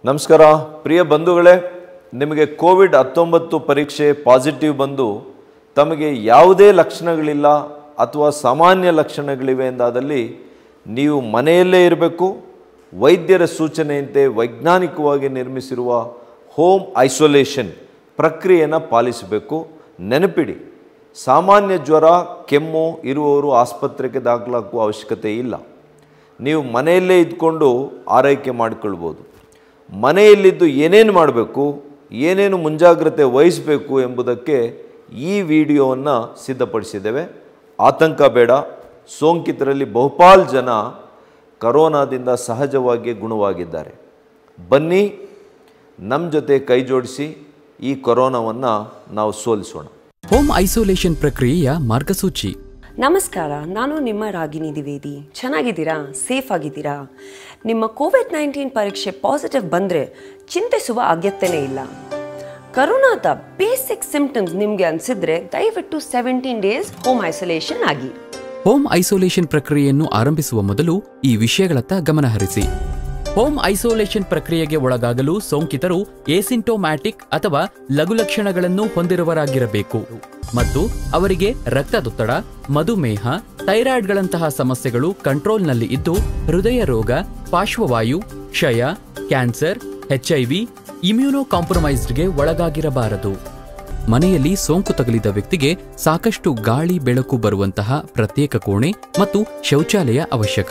ನಮಸ್ಕಾರ ಪ್ರಿಯ ಬಂಧುಗಳೇ ನಿಮಗೆ ಕೋವಿಡ್ ಹತ್ತೊಂಬತ್ತು ಪರೀಕ್ಷೆ ಪಾಸಿಟಿವ್ ಬಂದು ತಮಗೆ ಯಾವುದೇ ಲಕ್ಷಣಗಳಿಲ್ಲ ಅಥವಾ ಸಾಮಾನ್ಯ ಲಕ್ಷಣಗಳಿವೆ ಎಂದಾದಲ್ಲಿ ನೀವು ಮನೆಯಲ್ಲೇ ಇರಬೇಕು ವೈದ್ಯರ ಸೂಚನೆಯಂತೆ ವೈಜ್ಞಾನಿಕವಾಗಿ ನಿರ್ಮಿಸಿರುವ ಹೋಮ್ ಐಸೋಲೇಷನ್ ಪ್ರಕ್ರಿಯೆಯನ್ನು ಪಾಲಿಸಬೇಕು ನೆನಪಿಡಿ ಸಾಮಾನ್ಯ ಜ್ವರ ಕೆಮ್ಮು ಇರುವವರು ಆಸ್ಪತ್ರೆಗೆ ದಾಖಲಾಗುವ ಅವಶ್ಯಕತೆ ಇಲ್ಲ ನೀವು ಮನೆಯಲ್ಲೇ ಇದ್ಕೊಂಡು ಆರೈಕೆ ಮಾಡಿಕೊಳ್ಬೋದು ಮನೆಯಲ್ಲಿದ್ದು ಏನೇನು ಮಾಡಬೇಕು ಏನೇನು ಮುಂಜಾಗ್ರತೆ ವಹಿಸಬೇಕು ಎಂಬುದಕ್ಕೆ ಈ ವಿಡಿಯೋವನ್ನು ಸಿದ್ಧಪಡಿಸಿದ್ದೇವೆ ಆತಂಕ ಬೇಡ ಸೋಂಕಿತರಲ್ಲಿ ಬಹುಪಾಲು ಜನ ಕರೋನಾದಿಂದ ಸಹಜವಾಗಿ ಗುಣವಾಗಿದ್ದಾರೆ ಬನ್ನಿ ನಮ್ಮ ಜೊತೆ ಕೈ ಜೋಡಿಸಿ ಈ ಕೊರೋನಾವನ್ನು ನಾವು ಸೋಲಿಸೋಣ ಹೋಮ್ ಐಸೋಲೇಷನ್ ಪ್ರಕ್ರಿಯೆಯ ಮಾರ್ಗಸೂಚಿ ನಮಸ್ಕಾರ ನಾನು ನಿಮ್ಮ ರಾಗಿಣಿ ದ್ವಿವೇದಿ ಚೆನ್ನಾಗಿದ್ದೀರಾ ಸೇಫ್ ಆಗಿದ್ದೀರಾ ನಿಮ್ಮ ಕೋವಿಡ್ ನೈನ್ಟೀನ್ ಪರೀಕ್ಷೆ ಪಾಸಿಟಿವ್ ಬಂದರೆ ಚಿಂತಿಸುವ ಅಗತ್ಯನೇ ಇಲ್ಲ ಕರೋನಾದ ಬೇಸಿಕ್ ಸಿಂಪ್ಟಮ್ಸ್ ನಿಮಗೆ ಅನಿಸಿದ್ರೆ ದಯವಿಟ್ಟು ಸೆವೆಂಟೀನ್ ಡೇಸ್ ಹೋಮ್ ಐಸೋಲೇಷನ್ ಆಗಿ ಹೋಮ್ ಐಸೋಲೇಷನ್ ಪ್ರಕ್ರಿಯೆಯನ್ನು ಆರಂಭಿಸುವ ಮೊದಲು ಈ ವಿಷಯಗಳತ್ತ ಗಮನಹರಿಸಿ ಹೋಮ್ ಐಸೋಲೇಷನ್ ಪ್ರಕ್ರಿಯೆಗೆ ಒಳಗಾಗಲು ಸೋಂಕಿತರು ಏಸಿಂಟೋಮ್ಯಾಟಿಕ್ ಅಥವಾ ಲಘುಲಕ್ಷಣಗಳನ್ನು ಹೊಂದಿರುವರಾಗಿರಬೇಕು ಮತ್ತು ಅವರಿಗೆ ರಕ್ತದೊತ್ತಡ ಮಧುಮೇಹ ಥೈರಾಯ್ಡ್ಗಳಂತಹ ಸಮಸ್ಯೆಗಳು ಕಂಟ್ರೋಲ್ನಲ್ಲಿ ಇದ್ದು ಹೃದಯ ರೋಗ ಪಾರ್ಶ್ವವಾಯು ಕ್ಷಯ ಕ್ಯಾನ್ಸರ್ ಎಚ್ಐವಿ ಇಮ್ಯುನೋ ಕಾಂಪ್ರಮೈಸ್ಡ್ಗೆ ಒಳಗಾಗಿರಬಾರದು ಮನೆಯಲ್ಲಿ ಸೋಂಕು ತಗುಲಿದ ವ್ಯಕ್ತಿಗೆ ಸಾಕಷ್ಟು ಗಾಳಿ ಬೆಳಕು ಬರುವಂತಹ ಪ್ರತ್ಯೇಕ ಕೋಣೆ ಮತ್ತು ಶೌಚಾಲಯ ಅವಶ್ಯಕ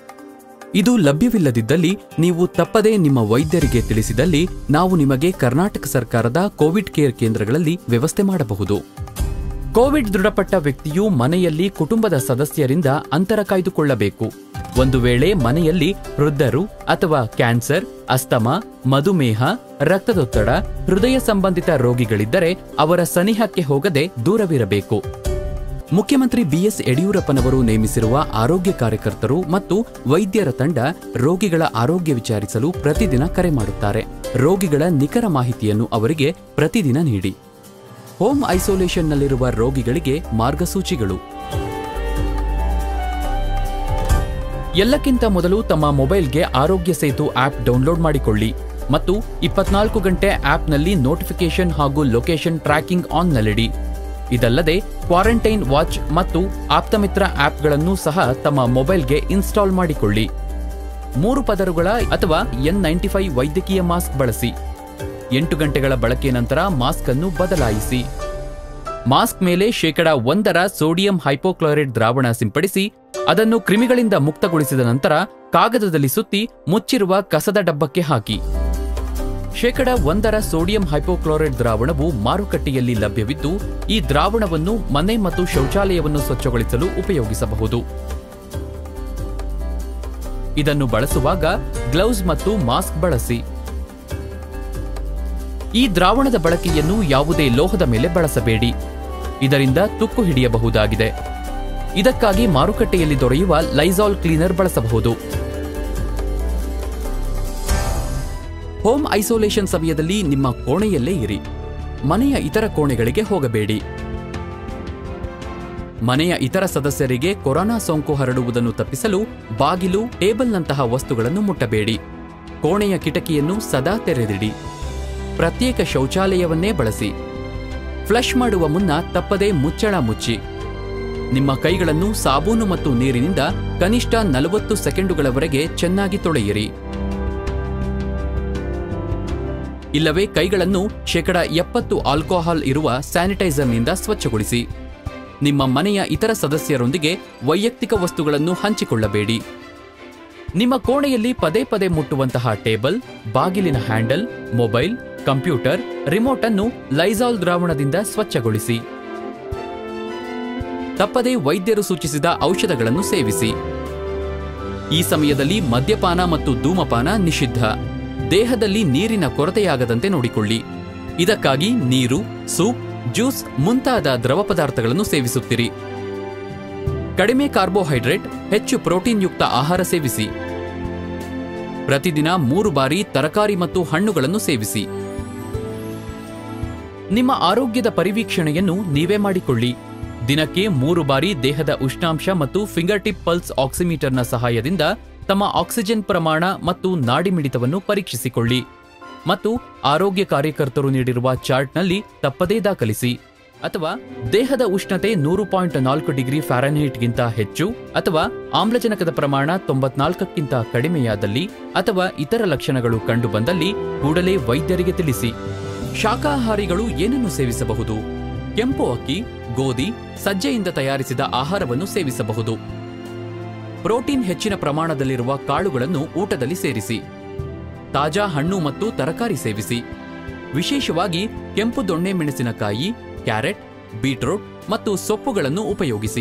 ಇದು ಲಭ್ಯವಿಲ್ಲದಿದ್ದಲ್ಲಿ ನೀವು ತಪ್ಪದೇ ನಿಮ್ಮ ವೈದ್ಯರಿಗೆ ತಿಳಿಸಿದಲ್ಲಿ ನಾವು ನಿಮಗೆ ಕರ್ನಾಟಕ ಸರ್ಕಾರದ ಕೋವಿಡ್ ಕೇರ್ ಕೇಂದ್ರಗಳಲ್ಲಿ ವ್ಯವಸ್ಥೆ ಮಾಡಬಹುದು ಕೋವಿಡ್ ದೃಢಪಟ್ಟ ವ್ಯಕ್ತಿಯು ಮನೆಯಲ್ಲಿ ಕುಟುಂಬದ ಸದಸ್ಯರಿಂದ ಅಂತರ ಕಾಯ್ದುಕೊಳ್ಳಬೇಕು ಒಂದು ವೇಳೆ ಮನೆಯಲ್ಲಿ ವೃದ್ಧರು ಅಥವಾ ಕ್ಯಾನ್ಸರ್ ಅಸ್ತಮ ಮಧುಮೇಹ ರಕ್ತದೊತ್ತಡ ಹೃದಯ ಸಂಬಂಧಿತ ರೋಗಿಗಳಿದ್ದರೆ ಅವರ ಸನಿಹಕ್ಕೆ ಹೋಗದೆ ದೂರವಿರಬೇಕು ಮುಖ್ಯಮಂತ್ರಿ ಬಿಎಸ್ ಯಡಿಯೂರಪ್ಪನವರು ನೇಮಿಸಿರುವ ಆರೋಗ್ಯ ಕಾರ್ಯಕರ್ತರು ಮತ್ತು ವೈದ್ಯರ ತಂಡ ರೋಗಿಗಳ ಆರೋಗ್ಯ ವಿಚಾರಿಸಲು ಪ್ರತಿದಿನ ಕರೆ ಮಾಡುತ್ತಾರೆ ರೋಗಿಗಳ ನಿಖರ ಮಾಹಿತಿಯನ್ನು ಅವರಿಗೆ ಪ್ರತಿದಿನ ನೀಡಿ ಹೋಮ್ ಐಸೋಲೇಷನ್ನಲ್ಲಿರುವ ರೋಗಿಗಳಿಗೆ ಮಾರ್ಗಸೂಚಿಗಳು ಎಲ್ಲಕ್ಕಿಂತ ಮೊದಲು ತಮ್ಮ ಮೊಬೈಲ್ಗೆ ಆರೋಗ್ಯ ಸೇತು ಆಪ್ ಡೌನ್ಲೋಡ್ ಮಾಡಿಕೊಳ್ಳಿ ಮತ್ತು ಇಪ್ಪತ್ನಾಲ್ಕು ಗಂಟೆ ಆಪ್ನಲ್ಲಿ ನೋಟಿಫಿಕೇಶನ್ ಹಾಗೂ ಲೊಕೇಶನ್ ಟ್ರ್ಯಾಕಿಂಗ್ ಆನ್ನಲ್ಲಿಡಿ ಇದಲ್ಲದೆ ಕ್ವಾರಂಟೈನ್ ವಾಚ್ ಮತ್ತು ಆಪ್ತಮಿತ್ರ ಆಪ್ಗಳನ್ನು ಸಹ ತಮ್ಮ ಮೊಬೈಲ್ಗೆ ಇನ್ಸ್ಟಾಲ್ ಮಾಡಿಕೊಳ್ಳಿ ಮೂರು ಪದರುಗಳ ಅಥವಾ ಎನ್ ನೈಂಟಿ ಫೈವ್ ವೈದ್ಯಕೀಯ ಮಾಸ್ಕ್ ಬಳಸಿ ಎಂಟು ಗಂಟೆಗಳ ಬಳಕೆ ನಂತರ ಮಾಸ್ಕ್ ಅನ್ನು ಬದಲಾಯಿಸಿ ಮಾಸ್ಕ್ ಮೇಲೆ ಶೇಕಡ ಒಂದರ ಸೋಡಿಯಂ ಹೈಪೋಕ್ಲೋರೈಡ್ ದ್ರಾವಣ ಸಿಂಪಡಿಸಿ ಅದನ್ನು ಕ್ರಿಮಿಗಳಿಂದ ಮುಕ್ತಗೊಳಿಸಿದ ನಂತರ ಕಾಗದದಲ್ಲಿ ಸುತ್ತಿ ಮುಚ್ಚಿರುವ ಕಸದ ಡಬ್ಬಕ್ಕೆ ಹಾಕಿ ಶೇಕಡ ಒಂದರ ಸೋಡಿಯಂ ಹೈಪೋಕ್ಲೋರೈಡ್ ದ್ರಾವಣವು ಮಾರುಕಟ್ಟೆಯಲ್ಲಿ ಲಭ್ಯವಿದ್ದು ಈ ದ್ರಾವಣವನ್ನು ಮನೆ ಮತ್ತು ಶೌಚಾಲಯವನ್ನು ಸ್ವಚ್ಛಗೊಳಿಸಲು ಉಪಯೋಗಿಸಬಹುದು ಇದನ್ನು ಬಳಸುವಾಗ ಗ್ಲೌಸ್ ಮತ್ತು ಮಾಸ್ಕ್ ಬಳಸಿ ಈ ದ್ರಾವಣದ ಬಳಕೆಯನ್ನು ಯಾವುದೇ ಲೋಹದ ಮೇಲೆ ಬಳಸಬೇಡಿ ಇದರಿಂದ ತುಕ್ಕು ಹಿಡಿಯಬಹುದಾಗಿದೆ ಇದಕ್ಕಾಗಿ ಮಾರುಕಟ್ಟೆಯಲ್ಲಿ ದೊರೆಯುವ ಲೈಸಾಲ್ ಕ್ಲೀನರ್ ಬಳಸಬಹುದು ಹೋಮ್ ಐಸೋಲೇಷನ್ ಸಮಯದಲ್ಲಿ ನಿಮ್ಮ ಕೋಣೆಯಲ್ಲೇ ಇರಿ ಮನೆಯ ಇತರ ಕೋಣೆಗಳಿಗೆ ಹೋಗಬೇಡಿ ಮನೆಯ ಇತರ ಸದಸ್ಯರಿಗೆ ಕೊರೋನಾ ಸೋಂಕು ಹರಡುವುದನ್ನು ತಪ್ಪಿಸಲು ಬಾಗಿಲು ಟೇಬಲ್ನಂತಹ ವಸ್ತುಗಳನ್ನು ಮುಟ್ಟಬೇಡಿ ಕೋಣೆಯ ಕಿಟಕಿಯನ್ನು ಸದಾ ತೆರೆದಿಡಿ ಪ್ರತ್ಯೇಕ ಶೌಚಾಲಯವನ್ನೇ ಬಳಸಿ ಫ್ಲಶ್ ಮಾಡುವ ಮುನ್ನ ತಪ್ಪದೇ ಮುಚ್ಚಳ ಮುಚ್ಚಿ ನಿಮ್ಮ ಕೈಗಳನ್ನು ಸಾಬೂನು ಮತ್ತು ನೀರಿನಿಂದ ಕನಿಷ್ಠ ನಲವತ್ತು ಸೆಕೆಂಡುಗಳವರೆಗೆ ಚೆನ್ನಾಗಿ ತೊಳೆಯಿರಿ ಇಲ್ಲವೇ ಕೈಗಳನ್ನು ಶೇಕಡ ಎಪ್ಪತ್ತು ಆಲ್ಕೋಹಾಲ್ ಇರುವ ಸ್ಯಾನಿಟೈಸರ್ನಿಂದ ಸ್ವಚ್ಛಗೊಳಿಸಿ ನಿಮ್ಮ ಮನೆಯ ಇತರ ಸದಸ್ಯರೊಂದಿಗೆ ವೈಯಕ್ತಿಕ ವಸ್ತುಗಳನ್ನು ಹಂಚಿಕೊಳ್ಳಬೇಡಿ ನಿಮ್ಮ ಕೋಣೆಯಲ್ಲಿ ಪದೇ ಪದೇ ಮುಟ್ಟುವಂತಹ ಟೇಬಲ್ ಬಾಗಿಲಿನ ಹ್ಯಾಂಡಲ್ ಮೊಬೈಲ್ ಕಂಪ್ಯೂಟರ್ ರಿಮೋಟ್ ಅನ್ನು ಲೈಸಾಲ್ ದ್ರಾವಣದಿಂದ ಸ್ವಚ್ಛಗೊಳಿಸಿ ತಪ್ಪದೇ ವೈದ್ಯರು ಸೂಚಿಸಿದ ಔಷಧಗಳನ್ನು ಸೇವಿಸಿ ಈ ಸಮಯದಲ್ಲಿ ಮದ್ಯಪಾನ ಮತ್ತು ಧೂಮಪಾನ ನಿಷಿದ್ಧ ದೇಹದಲ್ಲಿ ನೀರಿನ ಕೊರತೆಯಾಗದಂತೆ ನೋಡಿಕೊಳ್ಳಿ ಇದಕ್ಕಾಗಿ ನೀರು ಸೂಪ್ ಜ್ಯೂಸ್ ಮುಂತಾದ ದ್ರವ ಪದಾರ್ಥಗಳನ್ನು ಸೇವಿಸುತ್ತಿರಿ ಕಡಿಮೆ ಕಾರ್ಬೋಹೈಡ್ರೇಟ್ ಹೆಚ್ಚು ಪ್ರೋಟೀನ್ ಯುಕ್ತ ಆಹಾರ ಸೇವಿಸಿ ಪ್ರತಿದಿನ ಮೂರು ಬಾರಿ ತರಕಾರಿ ಮತ್ತು ಹಣ್ಣುಗಳನ್ನು ಸೇವಿಸಿ ನಿಮ್ಮ ಆರೋಗ್ಯದ ಪರಿವೀಕ್ಷಣೆಯನ್ನು ನೀವೇ ಮಾಡಿಕೊಳ್ಳಿ ದಿನಕ್ಕೆ ಮೂರು ಬಾರಿ ದೇಹದ ಉಷ್ಣಾಂಶ ಮತ್ತು ಫಿಂಗರ್ ಟಿಪ್ ಪಲ್ಸ್ ಆಕ್ಸಿಮೀಟರ್ನ ಸಹಾಯದಿಂದ ತಮ್ಮ ಆಕ್ಸಿಜನ್ ಪ್ರಮಾಣ ಮತ್ತು ನಾಡಿ ಮಿಡಿತವನ್ನು ಪರೀಕ್ಷಿಸಿಕೊಳ್ಳಿ ಮತ್ತು ಆರೋಗ್ಯ ಕಾರ್ಯಕರ್ತರು ನೀಡಿರುವ ಚಾರ್ಟ್ನಲ್ಲಿ ತಪ್ಪದೇ ದಾಖಲಿಸಿ ಅಥವಾ ದೇಹದ ಉಷ್ಣತೆ ನೂರು ಪಾಯಿಂಟ್ ನಾಲ್ಕು ಡಿಗ್ರಿ ಫ್ಯಾರನ್ಹೀಟ್ಗಿಂತ ಹೆಚ್ಚು ಅಥವಾ ಆಮ್ಲಜನಕದ ಪ್ರಮಾಣ ತೊಂಬತ್ನಾಲ್ಕಕ್ಕಿಂತ ಕಡಿಮೆಯಾದಲ್ಲಿ ಅಥವಾ ಇತರ ಲಕ್ಷಣಗಳು ಕಂಡುಬಂದಲ್ಲಿ ಕೂಡಲೇ ವೈದ್ಯರಿಗೆ ತಿಳಿಸಿ ಶಾಕಾಹಾರಿಗಳು ಏನನ್ನು ಸೇವಿಸಬಹುದು ಕೆಂಪು ಅಕ್ಕಿ ಗೋಧಿ ಸಜ್ಜೆಯಿಂದ ತಯಾರಿಸಿದ ಆಹಾರವನ್ನು ಸೇವಿಸಬಹುದು ಪ್ರೋಟೀನ್ ಹೆಚ್ಚಿನ ಪ್ರಮಾಣದಲ್ಲಿರುವ ಕಾಳುಗಳನ್ನು ಊಟದಲ್ಲಿ ಸೇರಿಸಿ ತಾಜಾ ಹಣ್ಣು ಮತ್ತು ತರಕಾರಿ ಸೇವಿಸಿ ವಿಶೇಷವಾಗಿ ಕೆಂಪು ದೊಣ್ಣೆ ಮೆಣಸಿನಕಾಯಿ ಕ್ಯಾರೆಟ್ ಬೀಟ್ರೂಟ್ ಮತ್ತು ಸೊಪ್ಪುಗಳನ್ನು ಉಪಯೋಗಿಸಿ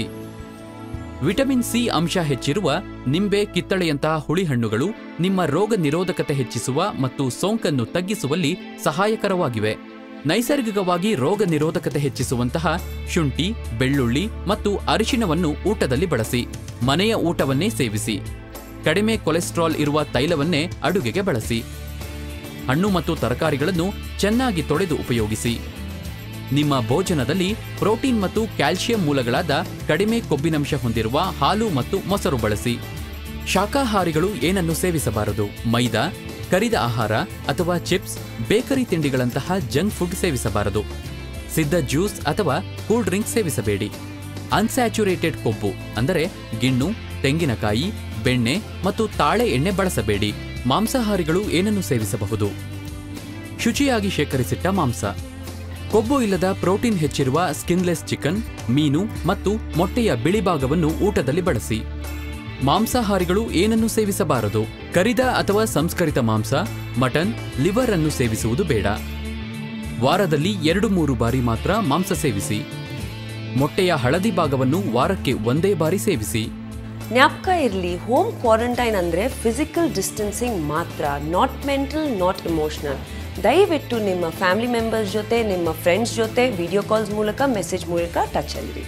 ವಿಟಮಿನ್ ಸಿ ಅಂಶ ಹೆಚ್ಚಿರುವ ನಿಂಬೆ ಕಿತ್ತಳೆಯಂತಹ ಹುಳಿಹಣ್ಣುಗಳು ನಿಮ್ಮ ರೋಗ ನಿರೋಧಕತೆ ಹೆಚ್ಚಿಸುವ ಮತ್ತು ಸೋಂಕನ್ನು ತಗ್ಗಿಸುವಲ್ಲಿ ಸಹಾಯಕರವಾಗಿವೆ ನೈಸರ್ಗಿಕವಾಗಿ ರೋಗ ನಿರೋಧಕತೆ ಹೆಚ್ಚಿಸುವಂತಹ ಶುಂಠಿ ಬೆಳ್ಳುಳ್ಳಿ ಮತ್ತು ಅರಿಶಿಣವನ್ನು ಊಟದಲ್ಲಿ ಬಳಸಿ ಮನೆಯ ಊಟವನ್ನೇ ಸೇವಿಸಿ ಕಡಿಮೆ ಕೊಲೆಸ್ಟ್ರಾಲ್ ಇರುವ ತೈಲವನ್ನೇ ಅಡುಗೆಗೆ ಬಳಸಿ ಹಣ್ಣು ಮತ್ತು ತರಕಾರಿಗಳನ್ನು ಚೆನ್ನಾಗಿ ತೊಳೆದು ಉಪಯೋಗಿಸಿ ನಿಮ್ಮ ಭೋಜನದಲ್ಲಿ ಪ್ರೋಟೀನ್ ಮತ್ತು ಕ್ಯಾಲ್ಸಿಯಂ ಮೂಲಗಳಾದ ಕಡಿಮೆ ಕೊಬ್ಬಿನಂಶ ಹೊಂದಿರುವ ಹಾಲು ಮತ್ತು ಮೊಸರು ಬಳಸಿ ಶಾಕಾಹಾರಿಗಳು ಏನನ್ನು ಸೇವಿಸಬಾರದು ಮೈದಾ ಕರಿದ ಆಹಾರ ಅಥವಾ ಚಿಪ್ಸ್ ಬೇಕರಿ ತಿಂಡಿಗಳಂತಹ ಜಂಕ್ ಫುಡ್ ಸೇವಿಸಬಾರದು ಸಿದ್ಧ ಜ್ಯೂಸ್ ಅಥವಾ ಕೂಲ್ ಡ್ರಿಂಕ್ ಸೇವಿಸಬೇಡಿ ಅನ್ಸ್ಯಾಚುರೇಟೆಡ್ ಕೊಬ್ಬು ಅಂದರೆ ಗಿಣ್ಣು ತೆಂಗಿನಕಾಯಿ ಬೆಣ್ಣೆ ಮತ್ತು ತಾಳೆ ಎಣ್ಣೆ ಬಳಸಬೇಡಿ ಮಾಂಸಾಹಾರಿಗಳು ಏನನ್ನು ಸೇವಿಸಬಹುದು ಶುಚಿಯಾಗಿ ಶೇಖರಿಸಿಟ್ಟ ಮಾಂಸ ಕೊಬ್ಬು ಇಲ್ಲದ ಪ್ರೋಟೀನ್ ಹೆಚ್ಚಿರುವ ಸ್ಕಿನ್ಲೆಸ್ ಚಿಕನ್ ಮೀನು ಮತ್ತು ಮೊಟ್ಟೆಯ ಬಿಳಿಭಾಗವನ್ನು ಊಟದಲ್ಲಿ ಬಳಸಿ ಮಾಂಸಾಹಾರಿಗಳು ಏನನ್ನು ಸೇವಿಸಬಾರದು ಕರಿದ ಅಥವಾ ಸಂಸ್ಕರಿತ ಮಾಂಸ ಮಟನ್ ಲಿವರ್ ಅನ್ನು ಸೇವಿಸುವುದು ಬೇಡ ವಾರದಲ್ಲಿ ಎರಡು ಮೂರು ಬಾರಿ ಮಾತ್ರ ಮಾಂಸ ಸೇವಿಸಿ ಮೊಟ್ಟೆಯ ಹಳದಿ ಭಾಗವನ್ನು ವಾರಕ್ಕೆ ಒಂದೇ ಬಾರಿ ಸೇವಿಸಿ ಜ್ಞಾಪಕ ಇರಲಿ ಹೋಮ್ ಕ್ವಾರಂಟೈನ್ ಅಂದರೆ ಫಿಸಿಕಲ್ ಡಿಸ್ಟೆನ್ಸಿಂಗ್ ಮಾತ್ರ ನಾಟ್ ಮೆಂಟಲ್ ನಾಟ್ ಇಮೋಷನಲ್ ದಯವಿಟ್ಟು ನಿಮ್ಮ ಫ್ಯಾಮಿಲಿ ಮೆಂಬರ್ಸ್ ಜೊತೆ ನಿಮ್ಮ ಫ್ರೆಂಡ್ಸ್ ಜೊತೆ ವಿಡಿಯೋ ಕಾಲ್ಸ್ ಮೂಲಕ ಮೆಸೇಜ್ ಮೂಲಕ ಟಚಲ್ಲಿರಿ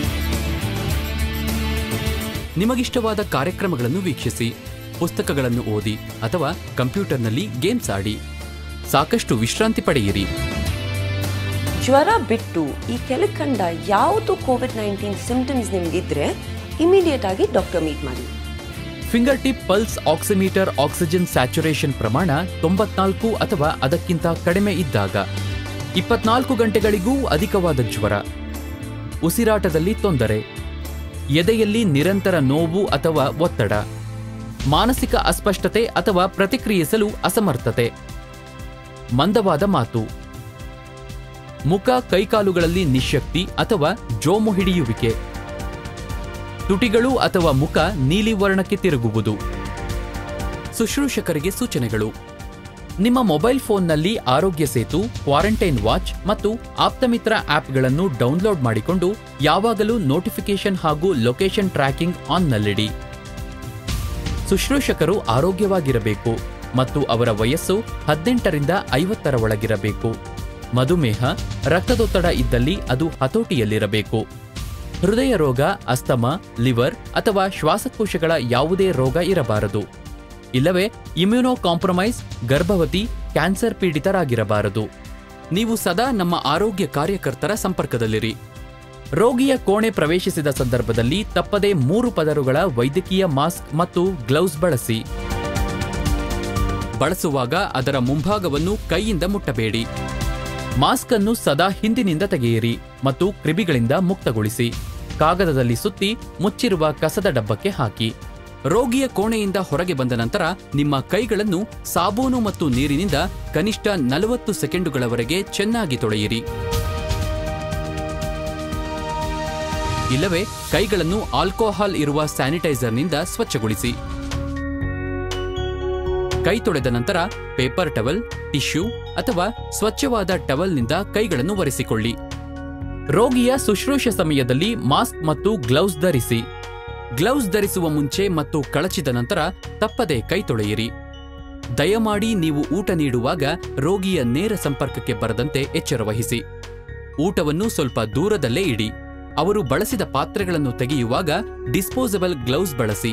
ನಿಮಗಿಷ್ಟವಾದ ಕಾರ್ಯಕ್ರಮಗಳನ್ನು ವೀಕ್ಷಿಸಿ ಪುಸ್ತಕಗಳನ್ನು ಓದಿ ಅಥವಾ ಕಂಪ್ಯೂಟರ್ನಲ್ಲಿ ಗೇಮ್ಸ್ ಆಡಿ ಸಾಕಷ್ಟು ವಿಶ್ರಾಂತಿ ಪಡೆಯಿರಿ ಜ್ವರ ಬಿಟ್ಟು ಈ ಕೆಳಕಂಡ ಯಾವುದು ಕೋವಿಡ್ ನೈನ್ಟೀನ್ ಸಿಂಪ್ಟಮ್ಸ್ ನಿಮ್ಗಿದ್ರೆ ಇಮಿಡಿಯೇಟ್ ಆಗಿ ಡಾಕ್ಟರ್ ಮೀಟ್ ಮಾಡಿ finger tip pulse oximeter oxygen saturation ಪ್ರಮಾಣ ತೊಂಬತ್ನಾಲ್ಕು ಅಥವಾ ಅದಕ್ಕಿಂತ ಕಡಿಮೆ ಇದ್ದಾಗ ಇಪ್ಪತ್ನಾಲ್ಕು ಗಂಟೆಗಳಿಗೂ ಅಧಿಕವಾದ ಜ್ವರ ಉಸಿರಾಟದಲ್ಲಿ ತೊಂದರೆ ಎದೆಯಲ್ಲಿ ನಿರಂತರ ನೋವು ಅಥವಾ ಒತ್ತಡ ಮಾನಸಿಕ ಅಸ್ಪಷ್ಟತೆ ಅಥವಾ ಪ್ರತಿಕ್ರಿಯಿಸಲು ಅಸಮರ್ಥತೆ ಮಂದವಾದ ಮಾತು ಮುಖ ಕೈಕಾಲುಗಳಲ್ಲಿ ನಿಶ್ಶಕ್ತಿ ಅಥವಾ ಜೋಮು ಹಿಡಿಯುವಿಕೆ ತುಟಿಗಳು ಅಥವಾ ಮುಖ ನೀಲಿ ವರ್ಣಕ್ಕೆ ತಿರುಗುವುದು ಶುಶ್ರೂಷಕರಿಗೆ ಸೂಚನೆಗಳು ನಿಮ್ಮ ಮೊಬೈಲ್ ಫೋನ್ನಲ್ಲಿ ಆರೋಗ್ಯ ಸೇತು ಕ್ವಾರಂಟೈನ್ ವಾಚ್ ಮತ್ತು ಆಪ್ತಮಿತ್ರ ಆಪ್ಗಳನ್ನು ಡೌನ್ಲೋಡ್ ಮಾಡಿಕೊಂಡು ಯಾವಾಗಲೂ ನೋಟಿಫಿಕೇಶನ್ ಹಾಗೂ ಲೊಕೇಶನ್ ಟ್ರ್ಯಾಕಿಂಗ್ ಆನ್ನಲ್ಲಿಡಿ ಶುಶ್ರೂಷಕರು ಆರೋಗ್ಯವಾಗಿರಬೇಕು ಮತ್ತು ಅವರ ವಯಸ್ಸು ಹದಿನೆಂಟರಿಂದ ಐವತ್ತರ ಒಳಗಿರಬೇಕು ಮಧುಮೇಹ ರಕ್ತದೊತ್ತಡ ಇದ್ದಲ್ಲಿ ಅದು ಹತೋಟಿಯಲ್ಲಿರಬೇಕು ಹೃದಯ ರೋಗ ಅಸ್ತಮ ಲಿವರ್ ಅಥವಾ ಶ್ವಾಸಕೋಶಗಳ ಯಾವುದೇ ರೋಗ ಇರಬಾರದು ಇಲ್ಲವೇ ಇಮ್ಯುನೋ ಕಾಂಪ್ರಮೈಸ್ ಗರ್ಭವತಿ ಕ್ಯಾನ್ಸರ್ ಪೀಡಿತರಾಗಿರಬಾರದು ನೀವು ಸದಾ ನಮ್ಮ ಆರೋಗ್ಯ ಕಾರ್ಯಕರ್ತರ ಸಂಪರ್ಕದಲ್ಲಿರಿ ರೋಗಿಯ ಕೋಣೆ ಪ್ರವೇಶಿಸಿದ ಸಂದರ್ಭದಲ್ಲಿ ತಪ್ಪದೆ ಮೂರು ಪದರುಗಳ ವೈದ್ಯಕೀಯ ಮಾಸ್ಕ್ ಮತ್ತು ಗ್ಲೌಸ್ ಬಳಸಿ ಬಳಸುವಾಗ ಅದರ ಮುಂಭಾಗವನ್ನು ಕೈಯಿಂದ ಮುಟ್ಟಬೇಡಿ ಮಾಸ್ಕ್ ಅನ್ನು ಸದಾ ಹಿಂದಿನಿಂದ ತೆಗೆಯಿರಿ ಮತ್ತು ಕ್ರಿಮಿಗಳಿಂದ ಮುಕ್ತಗೊಳಿಸಿ ಕಾಗದದಲ್ಲಿ ಸುತ್ತಿ ಮುಚ್ಚಿರುವ ಕಸದ ಡಬ್ಬಕ್ಕೆ ಹಾಕಿ ರೋಗಿಯ ಕೋಣೆಯಿಂದ ಹೊರಗೆ ಬಂದ ನಂತರ ನಿಮ್ಮ ಕೈಗಳನ್ನು ಸಾಬೂನು ಮತ್ತು ನೀರಿನಿಂದ ಕನಿಷ್ಠ ನಲವತ್ತು ಸೆಕೆಂಡುಗಳವರೆಗೆ ಚೆನ್ನಾಗಿ ತೊಳೆಯಿರಿ ಇಲ್ಲವೇ ಕೈಗಳನ್ನು ಆಲ್ಕೋಹಾಲ್ ಇರುವ ಸ್ಯಾನಿಟೈಸರ್ನಿಂದ ಸ್ವಚ್ಛಗೊಳಿಸಿ ಕೈ ತೊಳೆದ ನಂತರ ಪೇಪರ್ ಟವಲ್ ಟಿಶ್ಯೂ ಅಥವಾ ಸ್ವಚ್ಛವಾದ ಟವಲ್ನಿಂದ ಕೈಗಳನ್ನು ಒರೆಸಿಕೊಳ್ಳಿ ರೋಗಿಯ ಶುಶ್ರೂಷೆ ಸಮಯದಲ್ಲಿ ಮಾಸ್ಕ್ ಮತ್ತು ಗ್ಲೌಸ್ ಧರಿಸಿ ಗ್ಲೌಸ್ ಧರಿಸುವ ಮುಂಚೆ ಮತ್ತು ಕಳಚಿದ ನಂತರ ತಪ್ಪದೆ ಕೈ ತೊಳೆಯಿರಿ ದಯಮಾಡಿ ನೀವು ಊಟ ನೀಡುವಾಗ ರೋಗಿಯ ನೇರ ಸಂಪರ್ಕಕ್ಕೆ ಬರದಂತೆ ಎಚ್ಚರವಹಿಸಿ ಊಟವನ್ನು ಸ್ವಲ್ಪ ದೂರದಲ್ಲೇ ಇಡಿ ಅವರು ಬಳಸಿದ ಪಾತ್ರೆಗಳನ್ನು ತೆಗೆಯುವಾಗ ಡಿಸ್ಪೋಸಬಲ್ ಗ್ಲೌಸ್ ಬಳಸಿ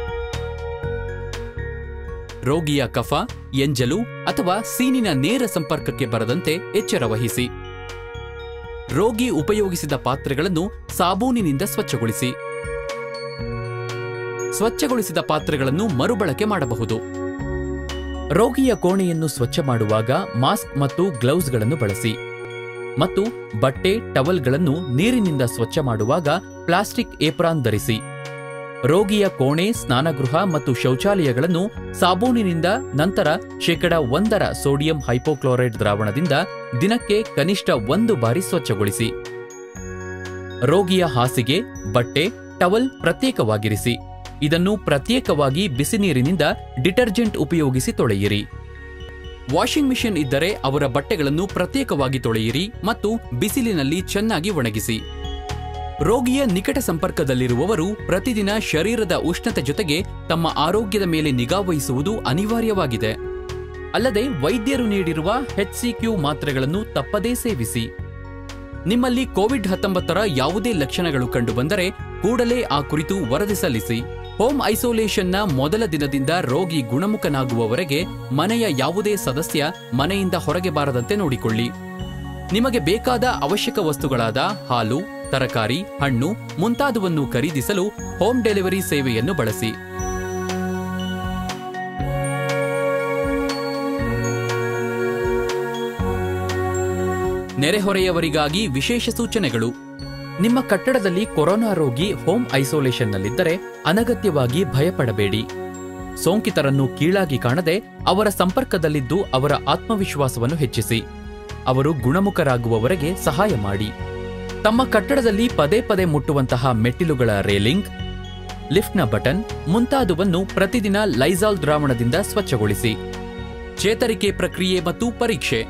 ರೋಗಿಯ ಕಫ ಎಂಜಲು ಅಥವಾ ಸೀನಿನ ನೇರ ಸಂಪರ್ಕಕ್ಕೆ ಬರದಂತೆ ಎಚ್ಚರವಹಿಸಿ ರೋಗಿ ಉಪಯೋಗಿಸಿದ ಪಾತ್ರೆಗಳನ್ನು ಸಾಬೂನಿನಿಂದ ಸ್ವಚ್ಛಗೊಳಿಸಿ ಸ್ವಚ್ಛಗೊಳಿಸಿದ ಪಾತ್ರೆಗಳನ್ನು ಮರುಬಳಕೆ ಮಾಡಬಹುದು ರೋಗಿಯ ಕೋಣೆಯನ್ನು ಸ್ವಚ್ಛ ಮಾಡುವಾಗ ಮಾಸ್ಕ್ ಮತ್ತು ಗ್ಲೌಸ್ಗಳನ್ನು ಬಳಸಿ ಮತ್ತು ಬಟ್ಟೆ ಟವಲ್ಗಳನ್ನು ನೀರಿನಿಂದ ಸ್ವಚ್ಛ ಮಾಡುವಾಗ ಪ್ಲಾಸ್ಟಿಕ್ ಏಪ್ರಾನ್ ಧರಿಸಿ ರೋಗಿಯ ಕೋಣೆ ಸ್ನಾನಗೃಹ ಮತ್ತು ಶೌಚಾಲಯಗಳನ್ನು ಸಾಬೂನಿನಿಂದ ನಂತರ ಶೇಕಡ ಒಂದರ ಸೋಡಿಯಂ ಹೈಪೋಕ್ಲೋರೈಡ್ ದ್ರಾವಣದಿಂದ ದಿನಕ್ಕೆ ಕನಿಷ್ಠ ಒಂದು ಬಾರಿ ಸ್ವಚ್ಛಗೊಳಿಸಿ ರೋಗಿಯ ಹಾಸಿಗೆ ಬಟ್ಟೆ ಟವಲ್ ಪ್ರತ್ಯೇಕವಾಗಿರಿಸಿ ಇದನ್ನು ಪ್ರತ್ಯೇಕವಾಗಿ ಬಿಸಿ ನೀರಿನಿಂದ ಡಿಟರ್ಜೆಂಟ್ ಉಪಯೋಗಿಸಿ ತೊಳೆಯಿರಿ ವಾಷಿಂಗ್ ಮಿಷಿನ್ ಇದ್ದರೆ ಅವರ ಬಟ್ಟೆಗಳನ್ನು ಪ್ರತ್ಯೇಕವಾಗಿ ತೊಳೆಯಿರಿ ಮತ್ತು ಬಿಸಿಲಿನಲ್ಲಿ ಚೆನ್ನಾಗಿ ಒಣಗಿಸಿ ರೋಗಿಯ ನಿಕಟ ಸಂಪರ್ಕದಲ್ಲಿರುವವರು ಪ್ರತಿದಿನ ಶರೀರದ ಉಷ್ಣತೆ ಜೊತೆಗೆ ತಮ್ಮ ಆರೋಗ್ಯದ ಮೇಲೆ ನಿಗಾವಹಿಸುವುದು ಅನಿವಾರ್ಯವಾಗಿದೆ ಅಲ್ಲದೆ ವೈದ್ಯರು ನೀಡಿರುವ ಎಚ್ಸಿಕ್ಯೂ ಮಾತ್ರೆಗಳನ್ನು ತಪ್ಪದೇ ಸೇವಿಸಿ ನಿಮ್ಮಲ್ಲಿ ಕೋವಿಡ್ ಹತ್ತೊಂಬತ್ತರ ಯಾವುದೇ ಲಕ್ಷಣಗಳು ಕಂಡುಬಂದರೆ ಕೂಡಲೇ ಆ ಕುರಿತು ವರದಿ ಸಲ್ಲಿಸಿ ಹೋಮ್ ಐಸೋಲೇಷನ್ನ ಮೊದಲ ದಿನದಿಂದ ರೋಗಿ ಗುಣಮುಖನಾಗುವವರೆಗೆ ಮನೆಯ ಯಾವುದೇ ಸದಸ್ಯ ಮನೆಯಿಂದ ಹೊರಗೆ ಬಾರದಂತೆ ನೋಡಿಕೊಳ್ಳಿ ನಿಮಗೆ ಬೇಕಾದ ಅವಶ್ಯಕ ವಸ್ತುಗಳಾದ ಹಾಲು ತರಕಾರಿ ಹಣ್ಣು ಮುಂತಾದವನ್ನು ಖರೀದಿಸಲು ಹೋಮ್ ಡೆಲಿವರಿ ಸೇವೆಯನ್ನು ಬಳಸಿ ನೆರೆಹೊರೆಯವರಿಗಾಗಿ ವಿಶೇಷ ಸೂಚನೆಗಳು ನಿಮ್ಮ ಕಟ್ಟಡದಲ್ಲಿ ಕೊರೋನಾ ರೋಗಿ ಹೋಮ್ ಐಸೋಲೇಷನ್ನಲ್ಲಿದ್ದರೆ ಅನಗತ್ಯವಾಗಿ ಭಯಪಡಬೇಡಿ ಸೋಂಕಿತರನ್ನು ಕೀಳಾಗಿ ಕಾಣದೆ ಅವರ ಸಂಪರ್ಕದಲ್ಲಿದ್ದು ಅವರ ಆತ್ಮವಿಶ್ವಾಸವನ್ನು ಹೆಚ್ಚಿಸಿ ಅವರು ಗುಣಮುಖರಾಗುವವರೆಗೆ ಸಹಾಯ ಮಾಡಿ ತಮ್ಮ ಕಟ್ಟಡದಲ್ಲಿ ಪದೇ ಪದೇ ಮುಟ್ಟುವಂತಹ ಮೆಟ್ಟಿಲುಗಳ ರೇಲಿಂಗ್ ಲಿಫ್ಟ್ನ ಬಟನ್ ಮುಂತಾದವನ್ನು ಪ್ರತಿದಿನ ಲೈಸಾಲ್ ದ್ರಾವಣದಿಂದ ಸ್ವಚ್ಛಗೊಳಿಸಿ ಚೇತರಿಕೆ ಪ್ರಕ್ರಿಯೆ ಮತ್ತು ಪರೀಕ್ಷೆ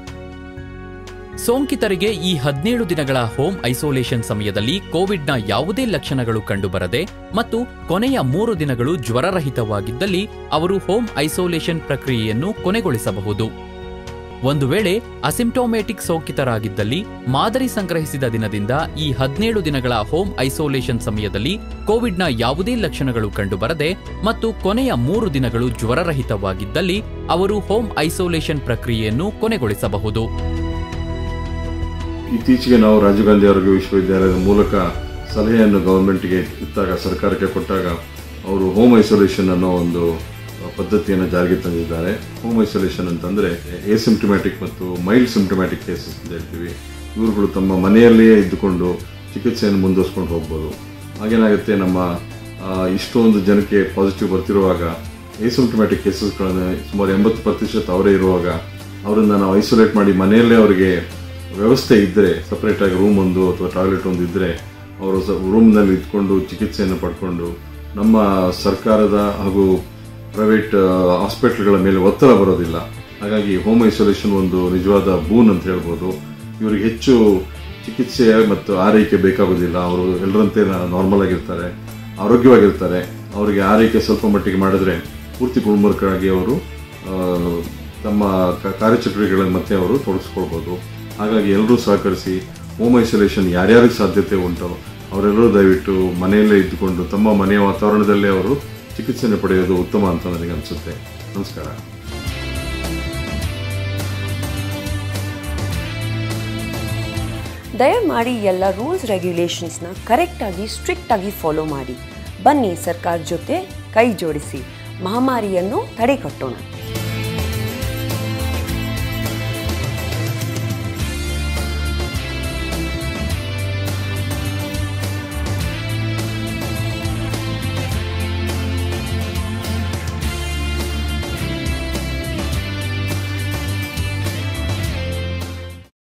ಸೋಂಕಿತರಿಗೆ ಈ ಹದಿನೇಳು ದಿನಗಳ ಹೋಮ್ ಐಸೋಲೇಷನ್ ಸಮಯದಲ್ಲಿ ಕೋವಿಡ್ನ ಯಾವುದೇ ಲಕ್ಷಣಗಳು ಕಂಡುಬರದೆ ಮತ್ತು ಕೊನೆಯ ಮೂರು ದಿನಗಳು ಜ್ವರರಹಿತವಾಗಿದ್ದಲ್ಲಿ ಅವರು ಹೋಮ್ ಐಸೋಲೇಷನ್ ಪ್ರಕ್ರಿಯೆಯನ್ನು ಕೊನೆಗೊಳಿಸಬಹುದು ಒಂದು ವೇಳೆ ಅಸಿಂಪ್ಟೋಮ್ಯಾಟಿಕ್ ಸೋಂಕಿತರಾಗಿದ್ದಲ್ಲಿ ಮಾದರಿ ಸಂಗ್ರಹಿಸಿದ ದಿನದಿಂದ ಈ ಹದಿನೇಳು ದಿನಗಳ ಹೋಮ್ ಐಸೋಲೇಷನ್ ಸಮಯದಲ್ಲಿ ಕೋವಿಡ್ನ ಯಾವುದೇ ಲಕ್ಷಣಗಳು ಕಂಡುಬರದೆ ಮತ್ತು ಕೊನೆಯ ಮೂರು ದಿನಗಳು ಜ್ವರರಹಿತವಾಗಿದ್ದಲ್ಲಿ ಅವರು ಹೋಮ್ ಐಸೋಲೇಷನ್ ಪ್ರಕ್ರಿಯೆಯನ್ನು ಕೊನೆಗೊಳಿಸಬಹುದು ಇತ್ತೀಚೆಗೆ ನಾವು ರಾಜೀವ್ ಗಾಂಧಿ ಆರೋಗ್ಯ ವಿಶ್ವವಿದ್ಯಾಲಯದ ಮೂಲಕ ಸಲಹೆಯನ್ನು ಗವರ್ಮೆಂಟ್ಗೆ ಇತ್ತಾಗ ಸರ್ಕಾರಕ್ಕೆ ಕೊಟ್ಟಾಗ ಅವರು ಹೋಮ್ ಐಸೋಲೇಷನ್ ಅನ್ನೋ ಒಂದು ಪದ್ಧತಿಯನ್ನು ಜಾರಿಗೆ ತಂದಿದ್ದಾರೆ ಹೋಮ್ ಐಸೋಲೇಷನ್ ಅಂತಂದ್ರೆ ಎಸಿಂಪ್ಟಮ್ಯಾಟಿಕ್ ಮತ್ತು ಮೈಲ್ಡ್ ಸಿಂಪ್ಟಮ್ಯಾಟಿಕ್ ಕೇಸಸ್ ಅಂತ ಹೇಳ್ತೀವಿ ಇವರುಗಳು ತಮ್ಮ ಮನೆಯಲ್ಲಿಯೇ ಇದ್ದುಕೊಂಡು ಚಿಕಿತ್ಸೆಯನ್ನು ಮುಂದುವರ್ಸ್ಕೊಂಡು ಹೋಗ್ಬೋದು ಹಾಗೇನಾಗುತ್ತೆ ನಮ್ಮ ಆ, ಇಷ್ಟೊಂದು ಜನಕ್ಕೆ ಪಾಸಿಟಿವ್ ಬರ್ತಿರುವಾಗ ಎಸಿಂಪ್ಟಮ್ಯಾಟಿಕ್ ಕೇಸಸ್ಗಳನ್ನು ಸುಮಾರು ಎಂಬತ್ತು ಪ್ರತಿಶತ ಅವರೇ ಇರುವಾಗ ಅವರನ್ನು ನಾವು ಐಸೋಲೇಟ್ ಮಾಡಿ ಮನೆಯಲ್ಲೇ ಅವರಿಗೆ ವ್ಯವಸ್ಥೆ ಇದ್ದರೆ ಸಪ್ರೇಟಾಗಿ ರೂಮ್ ಒಂದು ಅಥವಾ ಟಾಯ್ಲೆಟ್ ಒಂದು ಇದ್ದರೆ ಅವರು ರೂಮ್ನಲ್ಲಿ ಇದ್ಕೊಂಡು ಚಿಕಿತ್ಸೆಯನ್ನು ಪಡ್ಕೊಂಡು ನಮ್ಮ ಸರ್ಕಾರದ ಹಾಗೂ ಪ್ರೈವೇಟ್ ಹಾಸ್ಪಿಟಲ್ಗಳ ಮೇಲೆ ಒತ್ತಡ ಬರೋದಿಲ್ಲ ಹಾಗಾಗಿ ಹೋಮ್ ಐಸೋಲೇಷನ್ ಒಂದು ನಿಜವಾದ ಬೂನ್ ಅಂತ ಹೇಳ್ಬೋದು ಇವರಿಗೆ ಹೆಚ್ಚು ಚಿಕಿತ್ಸೆ ಮತ್ತು ಆರೈಕೆ ಬೇಕಾಗೋದಿಲ್ಲ ಅವರು ಎಲ್ಲರಂತೆ ನಾರ್ಮಲ್ ಆಗಿರ್ತಾರೆ ಆರೋಗ್ಯವಾಗಿರ್ತಾರೆ ಅವರಿಗೆ ಆರೈಕೆ ಸ್ವಲ್ಪ ಮಟ್ಟಿಗೆ ಮಾಡಿದ್ರೆ ಪೂರ್ತಿ ಗುಣಮುಖರಾಗಿ ಅವರು ಆ, ತಮ್ಮ ಕ- ಕಾರ್ಯಚಟುವಟಿಕೆಗಳನ್ನು ಮತ್ತೆ ಅವರು ತೊಡಗಿಸ್ಕೊಳ್ಬೋದು ಹಾಗಾಗಿ ಎಲ್ಲರೂ ಸಹಕರಿಸಿ ಹೋಮ್ ಐಸೋಲೇಷನ್ ಯಾರ್ಯಾರಿಗೆ ಸಾಧ್ಯತೆ ಉಂಟೋ ಅವರೆಲ್ಲರೂ ದಯವಿಟ್ಟು ಮನೆಯಲ್ಲೇ ಇದ್ದುಕೊಂಡು ತಮ್ಮ ಮನೆಯ ವಾತಾವರಣದಲ್ಲೇ ಅವರು ಚಿಕಿತ್ಸೆಯನ್ನು ಪಡೆಯೋದು ಉತ್ತಮ ಅಂತ ನನಗೆ ಅನಿಸುತ್ತೆ ನಮಸ್ಕಾರ ದಯಮಾಡಿ ಎಲ್ಲ ರೂಲ್ಸ್ ರೆಗ್ಯುಲೇಷನ್ಸ್ನ ಕರೆಕ್ಟಾಗಿ ಸ್ಟ್ರಿಕ್ಟಾಗಿ ಫಾಲೋ ಮಾಡಿ ಬನ್ನಿ ಸರ್ಕಾರ ಜೊತೆ ಕೈ ಜೋಡಿಸಿ ಮಹಾಮಾರಿಯನ್ನು ತಡೆಗಟ್ಟೋಣ